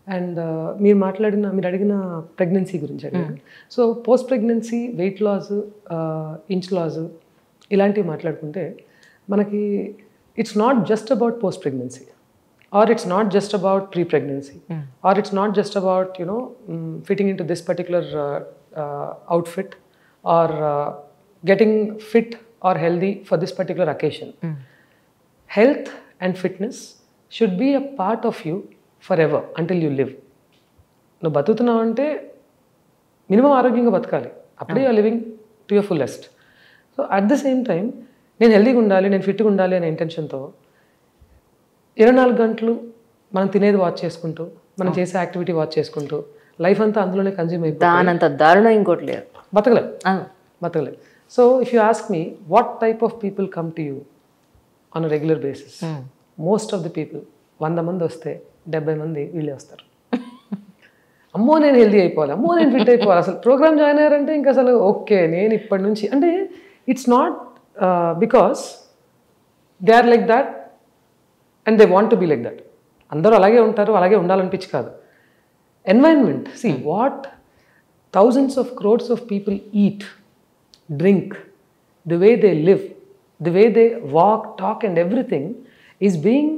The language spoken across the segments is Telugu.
అండ్ మీరు మాట్లాడిన మీరు అడిగిన ప్రెగ్నెన్సీ గురించి అడిగారు so post pregnancy weight loss inch loss ఇలాంటివి మాట్లాడుకుంటే మనకి it's not just about post pregnancy or it's not just about pre pregnancy or it's not just about you know fitting into this particular outfit or getting fit or healthy for this particular occasion health and fitness should be a part of you forever until you live నువ్వు బతుకుతున్నావు అంటే మినిమం ఆరోగ్యంగా బతకాలి అప్పుడే you living to your fullest so at the same time నేను హెల్దీగా ఉండాలి నేను ఫిట్గా ఉండాలి అనే ఇంటెన్షన్తో ఇరవై నాలుగు గంటలు మనం తినేది వాచ్ చేసుకుంటూ మనం చేసే యాక్టివిటీ వాచ్ చేసుకుంటూ లైఫ్ అంతా అందులోనే కన్జ్యూమ్ అయిపోయి దానంత దారుణం ఇంకోటి లేదు బతకలేం అవును. బతకలేం so if you ask me what type of people come to you on a regular basis most of the people వంద మంది వస్తే డెబ్బై మంది వీళ్ళే వస్తారు అమ్మో నేను హెల్దీ అయిపోవాలి అమ్మో నేను ఫిట్ అయిపోవాలి అసలు ప్రోగ్రామ్ జాయిన్ అయ్యారంటే ఇంకా అసలు ఓకే నేను ఇప్పటి నుంచి అంటే it's not because they are like that and they want to be like that అందరూ అలాగే ఉంటారు అలాగే ఉండాలనిపించి కాదు environment see what thousands of crores of people eat drink the way they live the way they walk talk and everything is being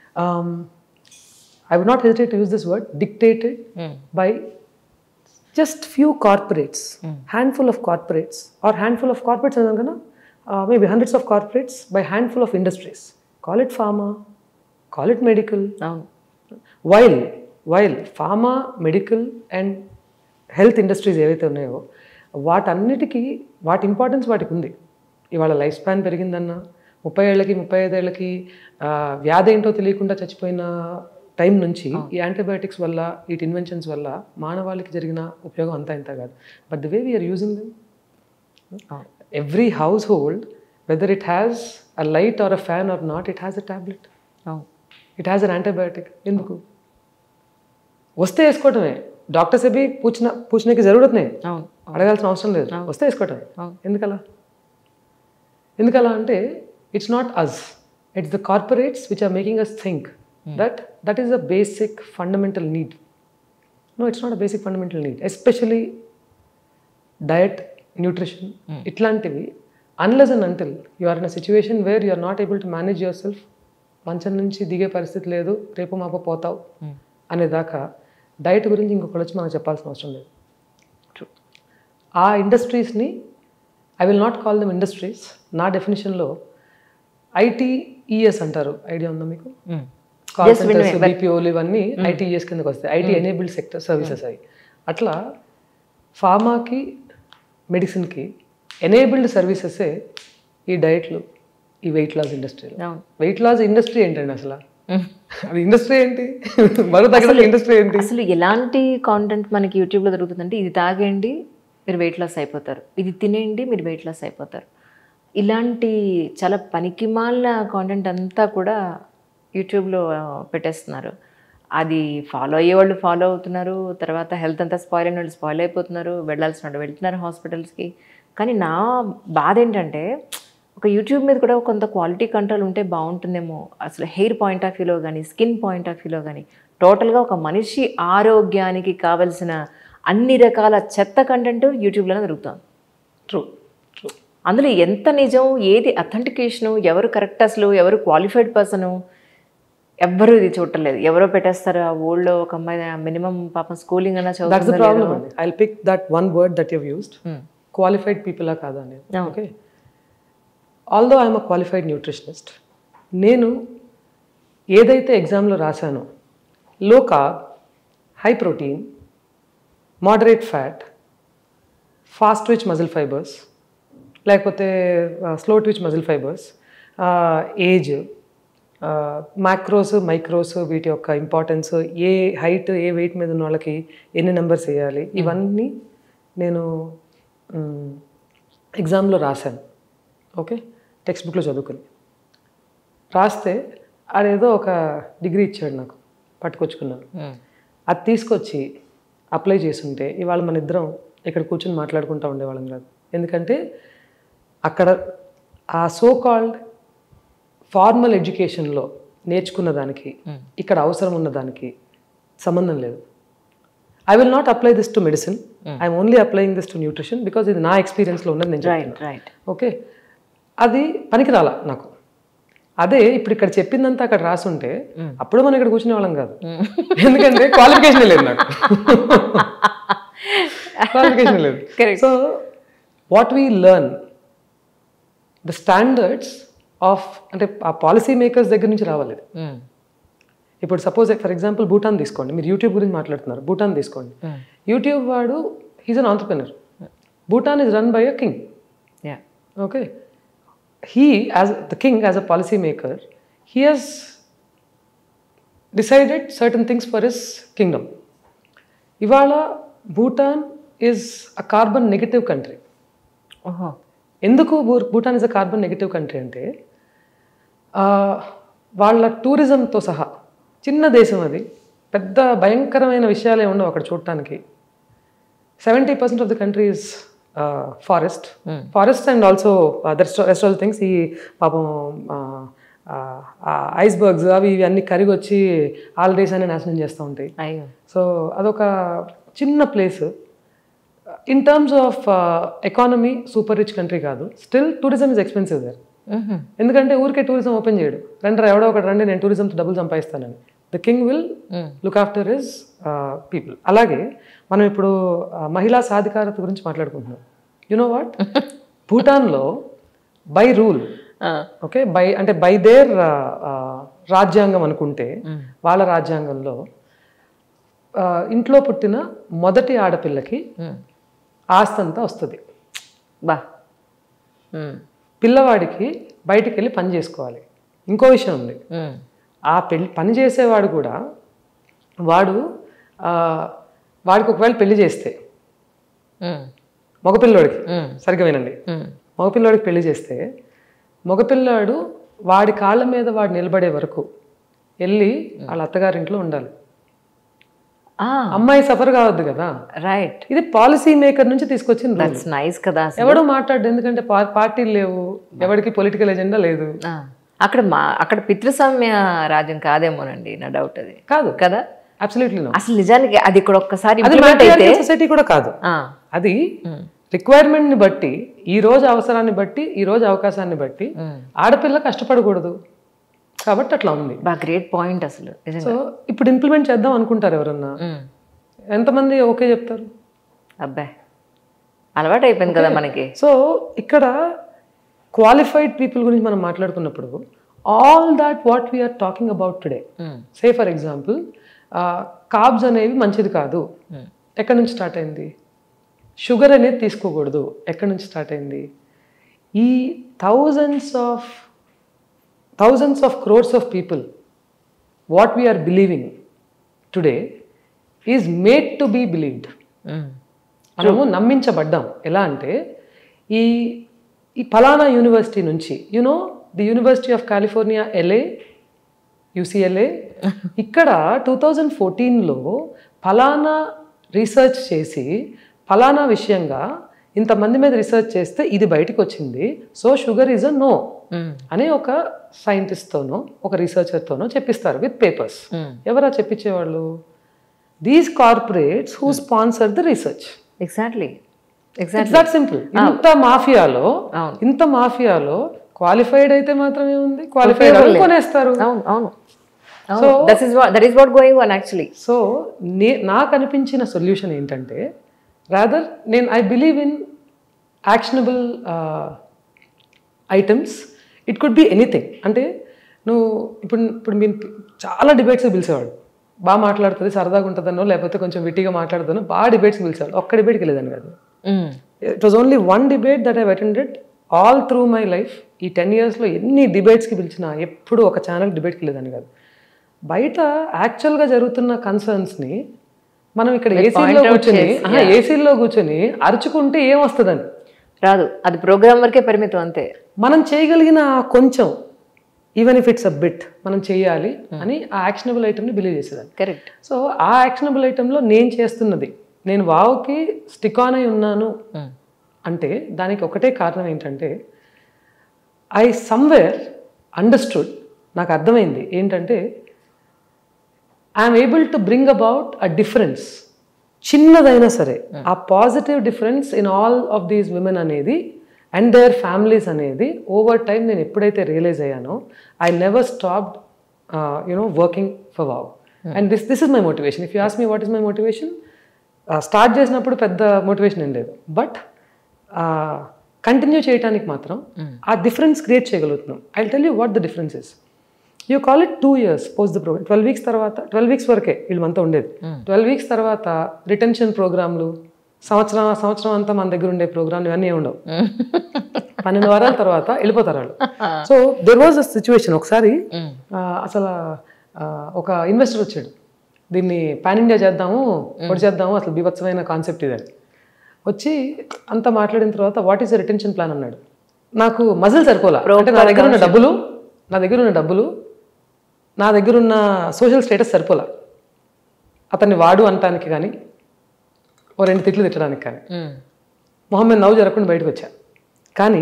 I would not hesitate to use this word dictated by just few corporates, handful of corporates, or handful of corporates, అనగానే, uh, maybe hundreds of corporates by handful of industries. Call it pharma, call it medical. అవును While while pharma, medical and health industries ఏవైతే ఉన్నాయో వాటన్నిటికీ వాటి ఇంపార్టెన్స్ వాటికి ఉంది ఇవాళ లైఫ్ స్పాన్ పెరిగిందన్న ముప్పై ఏళ్ళకి ముప్పై ఐదేళ్లకి ఆ, వ్యాధి ఏంటో తెలియకుండా చచ్చిపోయిన టైం నుంచి ఈ యాంటీబయాటిక్స్ వల్ల వీటి ఇన్వెన్షన్స్ వల్ల మానవాళికి జరిగిన ఉపయోగం అంతా ఇంత కాదు but the way we're using them every household whether it has a light or a fan or not it has a tablet అవును ఇట్ హ్యాస్ అన్ యాంటీబయాటిక్ ఎందుకు వస్తే వేసుకోవటమే డాక్టర్ से भी पूछना पूछने की जरूरत नहीं అవును అడగాల్సిన అవసరం లేదు వస్తే వేసుకోవటమే అవును. ఎందుకలా ఎందుకలా అంటే it's not us it's the corporates which are making us think that that is the basic fundamental need no it's not a basic fundamental need especially diet nutrition ఇట్లాంటివి unless and until you are in a situation where you are not able to manage yourself మంచం నుంచి దిగే పరిస్థితి లేదు రేపు మాప పోతావు అనేదాకా డయట్ గురించి ఇంకొకటి వచ్చి మనకు చెప్పాల్సిన అవసరం లేదు ఆ ఇండస్ట్రీస్ని I will not call them industries నా డెఫినేషన్లో ఐటీఈఎస్ అంటారు ఐడియా ఉందా మీకు కాల్ సెంటర్స్ బీపీఓలు ఇవన్నీ ఐటీఈఎస్ కిందకి వస్తాయి ఐటీ ఎనేబుల్డ్ సెక్టర్ సర్వీసెస్ అవి అట్లా ఫార్మాకి మెడిసిన్కి ఎనేబుల్డ్ సర్వీసెసే ఈ డయట్లు ఈ వెయిట్ లాస్ ఇండస్ట్రీలో అవును వెయిట్ లాస్ ఇండస్ట్రీ ఏంటండి అసలు అది ఇండస్ట్రీ ఏంటి బరువు తగ్గడానికి ఇండస్ట్రీ ఏంటి అసలు ఎలాంటి కాంటెంట్ మనకి యూట్యూబ్లో దొరుకుతుందంటే ఇది తాగండి మీరు వెయిట్ లాస్ అయిపోతారు ఇది తినేయండి మీరు వెయిట్ లాస్ అయిపోతారు ఇలాంటి చాలా పనికిమాల కాంటెంట్ అంతా కూడా యూట్యూబ్లో ఆ, పెట్టేస్తున్నారు అది ఫాలో అయ్యే వాళ్ళు ఫాలో అవుతున్నారు తర్వాత హెల్త్ అంతా స్పాయిల్ అయిన వాళ్ళు స్పాయిల్ అయిపోతున్నారు వెళ్ళాల్సిన వాళ్ళు వెళ్తున్నారు హాస్పిటల్స్కి కానీ నా బాధ ఏంటంటే ఒక యూట్యూబ్ మీద కూడా కొంత క్వాలిటీ కంట్రోల్ ఉంటే బాగుంటుందేమో అసలు హెయిర్ పాయింట్ ఆఫ్ వ్యూలో కానీ స్కిన్ పాయింట్ ఆఫ్ వ్యూలో కానీ టోటల్గా ఒక మనిషి ఆరోగ్యానికి కావలసిన అన్ని రకాల చెత్త కంటెంట్ యూట్యూబ్లోనే దొరుకుతుంది ట్రూ ట్రూ అందులో ఎంత నిజం ఏది అథెంటికేషను ఎవరు కరెక్ట్ అసలు ఎవరు క్వాలిఫైడ్ పర్సను ఎవ్వరూ ఇది చూడలేదు ఎవరో పెట్టేస్తారు ఆ ఊళ్ళో ఒక అమ్మాయి మినిమం పాపం స్కూలింగ్ అన్నా దట్స్ ద చదువుతుందో ప్రాబ్లమ్ అండి I pick that one word that you used Hmm. Qualified people కాదా అనేది No. Okay although I'm a qualified nutritionist నేను ఏదైతే ఎగ్జామ్లో రాశానో low carb high protein moderate fat fast twitch muscle fibres లేకపోతే slow twitch muscle fibres age macros micros వీటి యొక్క ఇంపార్టెన్స్ ఏ హైట్ ఏ వెయిట్ మీద ఉన్న వాళ్ళకి ఎన్ని నెంబర్స్ వేయాలి ఇవన్నీ నేను ఎగ్జామ్లో రాశాను ఓకే టెక్స్ట్ బుక్లో చదువుకుని రాస్తే ఆడేదో ఒక డిగ్రీ ఇచ్చాడు నాకు పట్టుకొచ్చుకున్నాను అది తీసుకొచ్చి అప్లై చేసుంటే ఇవాళ మన ఇద్దరం ఇక్కడ కూర్చొని మాట్లాడుకుంటూ ఉండేవాళ్ళం కాదు ఎందుకంటే అక్కడ ఆ సో కాల్డ్ ఫార్మల్ ఎడ్యుకేషన్లో నేర్చుకున్న దానికి ఇక్కడ అవసరం ఉన్న దానికి సంబంధం లేదు I will not apply this to medicine I'm only applying this to nutrition because ఇది నా ఎక్స్పీరియన్స్లో ఉన్నది నేను చెప్తున్నా. రైట్ రైట్ ఓకే అది పనికిరాల నాకు అదే ఇప్పుడు ఇక్కడ చెప్పిందంతా అక్కడ రాసుంటే అప్పుడు మనం ఇక్కడ కూర్చునే వాళ్ళం కాదు ఎందుకంటే క్వాలిఫికేషన్ లేదు నాకు క్వాలిఫికేషన్ లేదు Correct. So what we learn the standards of అంటే ఆ పాలసీ మేకర్స్ దగ్గర నుంచి రావాలి ఇది. ఇప్పుడు సపోజ్ ఫర్ ఎగ్జాంపుల్ భూటాన్ తీసుకోండి మీరు యూట్యూబ్ గురించి మాట్లాడుతున్నారు భూటాన్ తీసుకోండి యూట్యూబ్ వాడు he's an entrepreneur Bhutan is run by a king yeah Okay. He, as the king, as a policymaker, he has decided certain things for his kingdom. ఇవాళ Bhutan is a carbon negative country ఓహో ఎందుకు భూ- Bhutan is a carbon negative country అంటే ఆ, వాళ్ళ టూరిజంతో సహా చిన్న దేశం అది పెద్ద భయంకరమైన విషయాలే ఉండవు అక్కడ చూడటానికి seventy percent of the country is forest forest and also rest all things ఈ పాపం ఐస్బర్గ్స్ అవి ఇవి అన్ని కరిగి వచ్చి ఆల్డేస్ అన్ని నాశనం చేస్తూ ఉంటాయి అయ్యో సో అదొక చిన్న place in terms of economy super rich country కాదు still tourism is expensive there ఎందుకంటే ఊరికే టూరిజం ఓపెన్ చేయడు రండి రా, ఎవడో ఒకటి రండి నేను టూరిజంతో డబ్బులు సంపాదిస్తానని the king will look after his people అలాగే మనం ఇప్పుడు uh, మహిళా సాధికారత గురించి మాట్లాడుకుంటున్నాం యునో వాట్ భూటాన్లో బై రూల్ ఓకే బై అంటే బై దేర్ రాజ్యాంగం అనుకుంటే వాళ్ళ రాజ్యాంగంలో ఆ, ఇంట్లో పుట్టిన మొదటి ఆడపిల్లకి ఆస్తి అంతా వస్తుంది బా పిల్లవాడికి బయటికి వెళ్ళి పని చేసుకోవాలి ఇంకో విషయం ఉంది ఆ పెళ్లి పని చేసేవాడు కూడా వాడు ఆ, వాడికి ఒకవేళ పెళ్లి చేస్తే మగపిల్లోడికి సరిగ్గా వినండి మగపిల్లోడికి పెళ్లి చేస్తే మగపిల్లాడు వాడి కాళ్ళ మీద వాడు నిలబడే వరకు వెళ్ళి వాళ్ళ అత్తగారింట్లో ఉండాలి అమ్మాయి సఫర్ కావద్దు కదా రైట్ ఇది పాలసీ మేకర్ నుంచి తీసుకొచ్చిన రూల్ దట్స్ నైస్ కదా అసలు. ఎవడో మాట్లాడు ఎందుకంటే పా- పార్టీలు లేవు ఎవరికి పొలిటికల్ ఎజెండా లేదు ఆ, అక్కడ మా అక్కడ పితృస్వామ్య రాజ్యం కాదేమోనండి నా డౌట్ అది కాదు కదా అబ్సల్యూట్లీ నో అసలు నిజానికి అది ఇక్కడ ఒక్కసారి అది implement అయితే సొసైటీ కూడా కాదు ఆ, అది రిక్వైర్మెంట్ ని బట్టి ఈ రోజు అవసరాన్ని బట్టి ఈ రోజు అవకాశాన్ని బట్టి ఆడపిల్ల కష్టపడకూడదు కాబట్టి అట్లా ఉంది బా గ్రేట్ పాయింట్ అసలు నిజంగా సో ఇప్పుడు ఇంప్లిమెంట్ చేద్దాం అనుకుంటారు ఎవరన్నా ఉమ్. ఎంతమంది ఓకే చెప్తారు అబ్బాయి అలవాటు అయిపోయింది కదా మనకి సో ఇక్కడ క్వాలిఫైడ్ పీపుల్ గురించి మనం మాట్లాడుకున్నప్పుడు all that what we're talking about today um, say for example carbs అనేవి మంచిది కాదు ఎక్కడి నుంచి స్టార్ట్ అయింది షుగర్ అనేది తీసుకోకూడదు ఎక్కడి నుంచి స్టార్ట్ అయింది ఈ thousands of thousands of crores of people what we're believing today is made to be believed um, మనము నమ్మించబడ్డాం ఎలా అంటే ఈ ఈ ఫలానా యూనివర్సిటీ నుంచి you know the university of California LA UCLA ఇక్కడ టూ థౌజండ్ ఫోర్టీన్లో ఫలానా రీసెర్చ్ చేసి ఫలానా విషయంగా ఇంతమంది మీద రీసెర్చ్ చేస్తే ఇది బయటికి వచ్చింది so sugar is a no um, అని ఒక సైంటిస్ట్తోనో ఒక రీసెర్చర్తోనో చెప్పిస్తారు విత్ పేపర్స్ ఉమ్. ఎవరా చెప్పించేవాళ్ళు these corporates who sponsor the research exactly it's exactly that simple ఇంత మాఫియాలో అవును. ఇంత మాఫియాలో క్వాలిఫైడ్ అయితే మాత్రమే ఉంది క్వాలిఫైడ్ వాళ్ళు కొనేస్తారు అవును అవును that is that is what going on actually so నే నాకు అనిపించిన సొల్యూషన్ ఏంటంటే రాదర్ నేను I believe in actionable items it could be anything అంటే నువ్వు ఇప్పుడు ఇప్పుడు మీరు చాలా డిబేట్స్ పిలిచేవాడు బాగా మాట్లాడుతుంది సరదాగా ఉంటుందనో లేకపోతే కొంచెం విట్టిగా మాట్లాడుతానో బాగా డిబేట్స్ పిలిచేవాడు ఒక్క డిబేట్కి వెళ్ళేదాన్ని కాదు it was only one debate that I attended all through my life ఈ టెన్ ఇయర్స్లో ఎన్ని డిబేట్స్కి పిలిచినా ఎప్పుడు ఒక ఛానల్ డిబేట్కి వెళ్ళేదాన్ని కాదు బయట యాక్చువల్గా జరుగుతున్న కన్సర్న్స్ని మనం ఇక్కడ ఏసీలో కూర్చొని ఏసీలో కూర్చొని అరుచుకుంటే ఏం వస్తుందని రాదు అది ప్రోగ్రామ్ వరకే పరిమితం అంతే మనం చేయగలిగిన ఆ కొంచెం even if it's a bit మనం చేయాలి అని ఆ యాక్షనబుల్ ఐటమ్ని బిలీవ్ చేసేదాన్ని కరెక్ట్ సో ఆ యాక్షనబుల్ ఐటెంలో నేను చేస్తున్నది నేను వావుకి స్టిక్ ఆన్ అయి ఉన్నాను అంటే దానికి ఒకటే కారణం ఏంటంటే ఐ సమ్వేర్ అండర్స్టూడ్ నాకు అర్థమైంది ఏంటంటే I'm able to bring about a difference చిన్నదైనా సరే ఆ positive difference in all of these women అనేది అండ్ దేర్ ఫ్యామిలీస్ అనేది ఓవర్ టైం నేను ఎప్పుడైతే రియలైజ్ అయ్యానో I never stopped you know working for wow and this this is my motivation if you ask me what is my motivation start చేసినప్పుడు పెద్ద మోటివేషన్ ఏం లేదు బట్ కంటిన్యూ చేయడానికి మాత్రం ఆ డిఫరెన్స్ క్రియేట్ చేయగలుగుతున్నాం I tell you what the difference is you call it two years post the programme twelve weeks తర్వాత ట్వెల్వ్ వీక్స్ వరకే వీళ్ళంతా ఉండేది ట్వెల్వ్ వీక్స్ తర్వాత రిటెన్షన్ ప్రోగ్రాంలు సంవత్సరం సంవత్సరం అంతా మన దగ్గర ఉండే ప్రోగ్రాంలు ఇవన్నీ ఏమి ఉండవు పన్నెండు వారాల తర్వాత వెళ్ళిపోతారు వాళ్ళు so there was a situation ఒకసారి ఆ, అసలు ఆ, ఒక ఇన్వెస్టర్ వచ్చాడు దీన్ని పాన్ ఇండియా చేద్దాము ఒకటి చేద్దాము అసలు బీభత్సమైన కాన్సెప్ట్ ఇది అని వచ్చి అంతా మాట్లాడిన తర్వాత what is the retention plan అన్నాడు నాకు మజిల్ సరిపోలా అంటే నా దగ్గర ఉన్న డబ్బులు నా దగ్గర ఉన్న డబ్బులు నా దగ్గర ఉన్న సోషల్ స్టేటస్ సరిపోలా అతన్ని వాడు అనటానికి కానీ ఓ రెండు తిట్లు తిట్టడానికి కానీ మొహమ్మద్ నవ్వు జరగకుండా బయటకు వచ్చా కానీ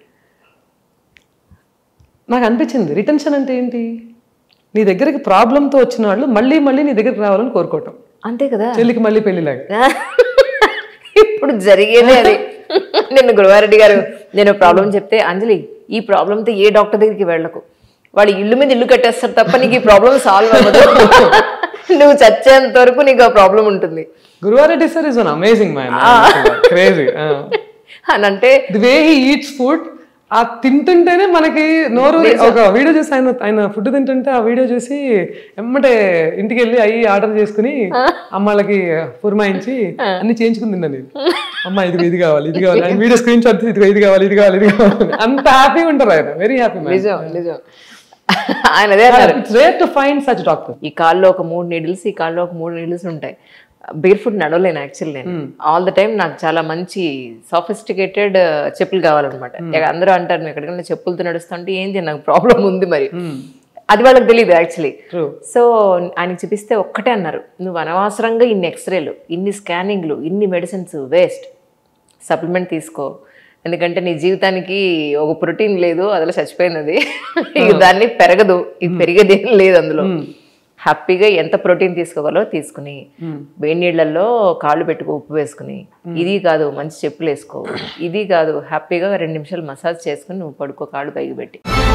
నాకు అనిపించింది రిటెన్షన్ అంటే ఏంటి నీ దగ్గరికి ప్రాబ్లంతో వచ్చిన వాళ్ళు మళ్ళీ మళ్ళీ నీ దగ్గరికి రావాలని కోరుకోవటం అంతే కదా చెల్లికి మళ్ళీ పెళ్ళిలాగా ఇప్పుడు జరిగేదే అది నిన్న గురువారెడ్డి గారు నేను ప్రాబ్లం చెప్తే అంజలి ఈ ప్రాబ్లంతో ఏ డాక్టర్ దగ్గరికి వెళ్ళకు వాళ్ళు ఇల్లు మీద ఇల్లు కట్టేస్తారు తప్ప నీకు ఈ ప్రాబ్లం సాల్వ్ అవ్వదు నువ్వు చచ్చేంత వరకు నీకు ఆ ప్రాబ్లం ఉంటుంది Guruva Reddy sir is an amazing man crazy అని అంటే the way he eats food ఆ తింటుంటేనే మనకి నోరు ఒక వీడియో చూసి ఆయన ఆయన ఫుడ్ తింటుంటే ఆ వీడియో చూసి ఎమ్మటే ఇంటికి వెళ్ళి అయ్యి ఆర్డర్ చేసుకుని అమ్మాళ్ళకి పురమాయించి అన్ని చేయించుకుని తిన్నా నేను అమ్మ ఇది ఇది కావాలి ఇది కావాలి ఆయన వీడియో స్క్రీన్ షాట్ ఇదిగో ఇది కావాలి ఇది కావాలి ఇది కావాలి అంత హ్యాపీగా ఉంటారు ఆయన వెరీ హ్యాపీ మ్యాన్ నిజం నిజం ఆయన అదే అన్నారు it's rare to find such doctor ఈ కాల్లో ఒక మూడు నీడిల్స్ ఈ కాల్లో ఒక మూడు నీడిల్స్ ఉంటాయి బేర్ ఫుట్ నడవలేను యాక్చువల్ నేను ఆల్ ద టైం నాకు చాలా మంచి సాఫిస్టికేటెడ్ చెప్పులు కావాలన్నమాట ఇక అందరూ అంటారు నువ్వు ఎక్కడికైనా చెప్పులతో నడుస్తుంటే ఏంటి నాకు ప్రాబ్లం ఉంది మరి అది వాళ్ళకి తెలియదు యాక్చువల్లీ ట్రూ సో ఆయనకి చూపిస్తే ఒక్కటే అన్నారు నువ్వు అనవసరంగా ఇన్ని ఎక్స్రేలు ఇన్ని స్కానింగ్లు ఇన్ని మెడిసిన్స్ వేస్ట్ సప్లిమెంట్ తీసుకో ఎందుకంటే నీ జీవితానికి ఒక ప్రోటీన్ లేదు అదిలో చచ్చిపోయింది అది ఇక దాన్ని పెరగదు ఇది పెరిగేది ఏం లేదు అందులో హ్యాపీగా ఎంత ప్రోటీన్ తీసుకోవాలో తీసుకుని వేడి నీళ్ళల్లో కాళ్ళు పెట్టుకో ఉప్పు వేసుకుని ఇది కాదు మంచి చెప్పులు వేసుకో ఇది కాదు హ్యాపీగా రెండు నిమిషాలు మసాజ్ చేసుకుని నువ్వు పడుకో కాళ్ళు పైకి పెట్టి